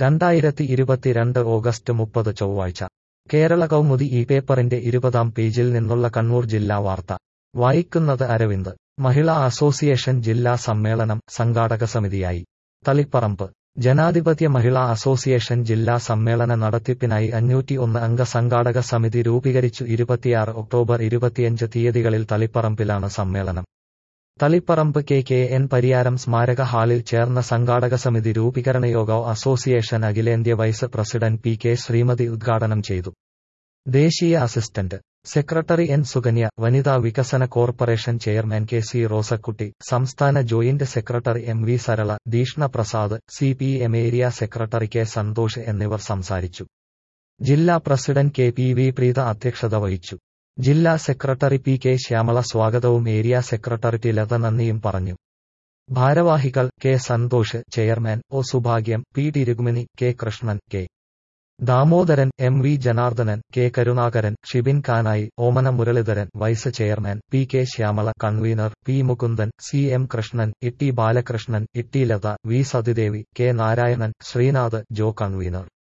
രണ്ടായിരത്തി ഇരുപത്തിരണ്ട് ഓഗസ്റ്റ് മുപ്പത് ചൊവ്വാഴ്ച കേരള കൗമുദി ഈ പേപ്പറിന്റെ ഇരുപതാം പേജിൽ നിന്നുള്ള കണ്ണൂർ ജില്ലാ വാർത്ത വായിക്കുന്നത് അരവിന്ദ് മഹിളാ അസോസിയേഷൻ ജില്ലാ സമ്മേളനം സംഘാടക സമിതിയായി തളിപ്പറമ്പ് ജനാധിപത്യ മഹിളാ അസോസിയേഷൻ ജില്ലാ സമ്മേളന നടത്തിപ്പിനായി അഞ്ഞൂറ്റി ഒന്ന് അംഗ സംഘാടക സമിതി രൂപീകരിച്ചു ഇരുപത്തിയാറ് ഒക്ടോബർ ഇരുപത്തിയഞ്ച് തീയതികളിൽ തളിപ്പറമ്പിലാണ് സമ്മേളനം Taliparamba K K N Pariyaram സ്മാരക ഹാളിൽ ചേർന്ന സംഘാടക സമിതി രൂപീകരണ യോഗം അസോസിയേഷൻ അഖിലേന്ത്യ vice president P K Sreemathi ഉദ്ഘാടനം ചെയ്തു ദേശീയ അസിസ്റ്റന്റ് സെക്രട്ടറി എൻ സുകന്യ വനിതാ വികസന corporation chairman K C Rosakutty സംസ്ഥാന joint secretary M V Sarala Deeshna Prasad C P M area secretary K Santhosh എന്നിവർ സംസാരിച്ചു ജില്ലാ president K P V Preetha അധ്യക്ഷത വഹിച്ചു ജില്ലാ സെക്രട്ടറി പി കെ ശ്യാമള സ്വാഗതവും ഏരിയ സെക്രട്ടറി ടി ലത നന്ദിയും പറഞ്ഞു ഭാരവാഹികൾ K Santhosh chairman O Subhagyam P T Rukmini K Krishnan K Damodaran M V Janardhanan K Karunakaran Shibin Kanayi Omana Muraleedharan vice chairman P K Shyamala convener P Mukundan C M Krishnan Itty Balakrishnan Itty Latha V Sathidevi K Narayanan Sreenath Jo convener